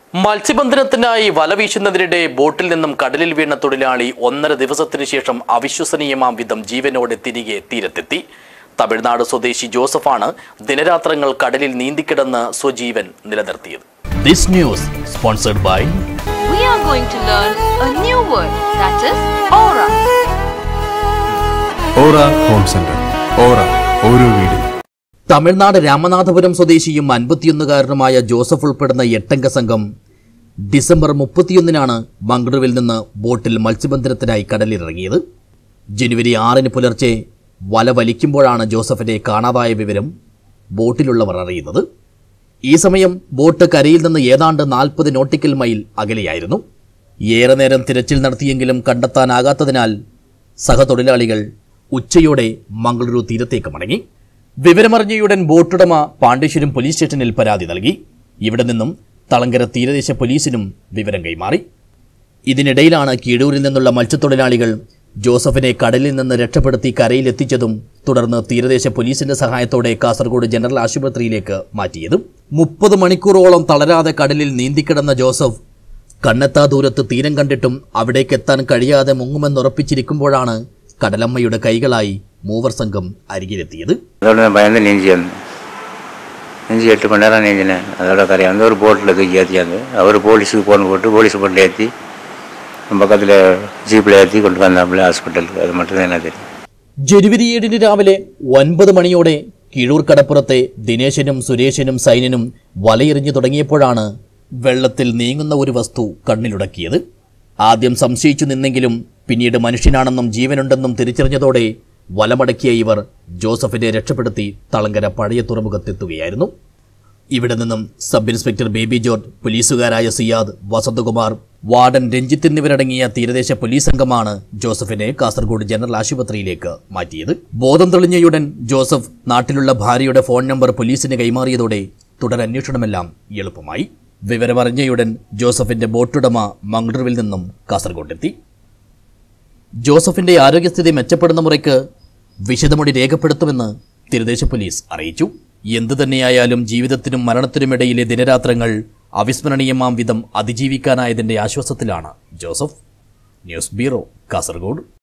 മത്സ്യബന്ധനത്തിനായി വല വീശുന്നതിനിടെ ബോട്ടിൽ നിന്നും കടലിൽ വീണ തൊഴിലാളി ഒന്നര ദിവസത്തിനു ശേഷം അവിശ്വസനീയമാം വിധം ജീവനോടെ തിരികെ തീരത്തെത്തി തമിഴ്നാട് സ്വദേശി ജോസഫാണ് ദിനരാത്രങ്ങൾ കടലിൽ നീന്തിക്കിടന്ന് സ്വജീവൻ നിലനിർത്തിയത് this news sponsored by we are going to learn a new word that is aura. Aura home centre aura ഓരോ വീടും തമിഴ്നാട് രാമനാഥപുരം സ്വദേശിയും അൻപത്തിയൊന്നുകാരനുമായ ജോസഫ് ഉൾപ്പെടുന്ന എട്ടംഗ സംഘം ഡിസംബർ മുപ്പത്തിയൊന്നിനാണ് മംഗളൂരുവിൽ നിന്ന് ബോട്ടിൽ മത്സ്യബന്ധനത്തിനായി കടലിലിറങ്ങിയത് ജനുവരി ആറിന് പുലർച്ചെ വല വലിക്കുമ്പോഴാണ് ജോസഫിനെ കാണാതായ വിവരം ബോട്ടിലുള്ളവർ അറിയുന്നത് ഈ സമയം ബോട്ട് കരയിൽ നിന്ന് ഏതാണ്ട് നാൽപ്പത് നോട്ടിക്കൽ മൈൽ അകലെയായിരുന്നു ഏറെ നേരം തിരച്ചിൽ നടത്തിയെങ്കിലും കണ്ടെത്താനാകാത്തതിനാൽ സഹതൊഴിലാളികൾ ഉച്ചയോടെ മംഗളൂരു തീരത്തേക്ക് മടങ്ങി വിവരമറിഞ്ഞയുടൻ ബോട്ടുടമ പാണ്ഡേശ്വരം പോലീസ് സ്റ്റേഷനിൽ പരാതി നൽകി ഇവിടെ നിന്നും തളങ്കര തീരദേശ പോലീസിനും വിവരം കൈമാറി ഇതിനിടയിലാണ് കീഴൂരിൽ നിന്നുള്ള മത്സ്യത്തൊഴിലാളികൾ ജോസഫിനെ കടലിൽ നിന്ന് രക്ഷപ്പെടുത്തി കരയിലെത്തിച്ചതും തുടർന്ന് തീരദേശ പോലീസിന്റെ സഹായത്തോടെ കാസർഗോഡ് ജനറൽ ആശുപത്രിയിലേക്ക് മാറ്റിയതും മുപ്പത് മണിക്കൂറോളം തളരാതെ കടലിൽ നീന്തിക്കിടന്ന ജോസഫ് കണ്ണെത്താ ദൂരത്ത് തീരം കണ്ടിട്ടും അവിടേക്ക് എത്താൻ കഴിയാതെ മുങ്ങുമെന്നുറപ്പിച്ചിരിക്കുമ്പോഴാണ് കടലമ്മയുടെ കൈകളായി മൂവർ സംഘം അരികിലെത്തിയത് அதோட நான் பயந்து நீஞ்சி வந்தேன் நீஞ்சி எட்டு மணி நேரம் நீஞ்சினேன் அதோட கரையை வந்து ஒரு போட்டில் தூக்கி ஏற்றியாந்து அவர் போலீஸுக்கு ஃபோன் போட்டு போலீஸ் போட்டில் ஏற்றி பக்கத்தில் ஜீப்பில் ஏற்றி கொண்டு வந்தாப்புல ஹாஸ்பிட்டலுக்கு அது மட்டும் தான் எனக்கு தெரியும் ജനുവരി ഏഴിന് രാവിലെ ഒൻപത് മണിയോടെ കീഴൂർ കടപ്പുറത്തെ ദിനേശനും സുരേഷനും സൈനനും വലയെറിഞ്ഞു തുടങ്ങിയപ്പോഴാണ് വെള്ളത്തിൽ നീങ്ങുന്ന ഒരു വസ്തു കണ്ണിലുടക്കിയത് ആദ്യം സംശയിച്ചു നിന്നെങ്കിലും പിന്നീട് മനുഷ്യനാണെന്നും ജീവനുണ്ടെന്നും തിരിച്ചറിഞ്ഞതോടെ വലമടക്കിയ ഇവർ ജോസഫിനെ രക്ഷപ്പെടുത്തി തളങ്കര പഴയ തുറമുഖത്തെത്തുകയായിരുന്നു ഇവിടെ നിന്നും സബ് ഇൻസ്പെക്ടർ ബേബി ജോർജ് പോലീസുകാരായ സിയാദ് വസന്തകുമാർ വാർഡൻ രഞ്ജിത്ത് എന്നിവരടങ്ങിയ തീരദേശ പോലീസ് സംഘമാണ് ജോസഫിനെ കാസർഗോഡ് ജനറൽ ആശുപത്രിയിലേക്ക് മാറ്റിയത് ബോധം തെളിഞ്ഞയുടൻ ജോസഫ് നാട്ടിലുള്ള ഭാര്യയുടെ ഫോൺ നമ്പർ പോലീസിന് കൈമാറിയതോടെ തുടരന്വേഷണമെല്ലാം എളുപ്പമായി വിവരമറിഞ്ഞയുടൻ ജോസഫിന്റെ ബോട്ടുടമ മംഗളൂരുവിൽ നിന്നും കാസർഗോഡെത്തി ജോസഫിന്റെ ആരോഗ്യസ്ഥിതി മെച്ചപ്പെടുന്ന മുറയ്ക്ക് വിശദമൊഴി രേഖപ്പെടുത്തുമെന്ന് തീരദേശ പോലീസ് അറിയിച്ചു എന്തു തന്നെയായാലും ജീവിതത്തിനും മരണത്തിനുമിടയിലെ ദിനരാത്രങ്ങൾ അവിസ്മരണീയമാം വിധം അതിജീവിക്കാനായതിന്റെ ആശ്വാസത്തിലാണ് ജോസഫ് ന്യൂസ് ബ്യൂറോ കാസർഗോഡ്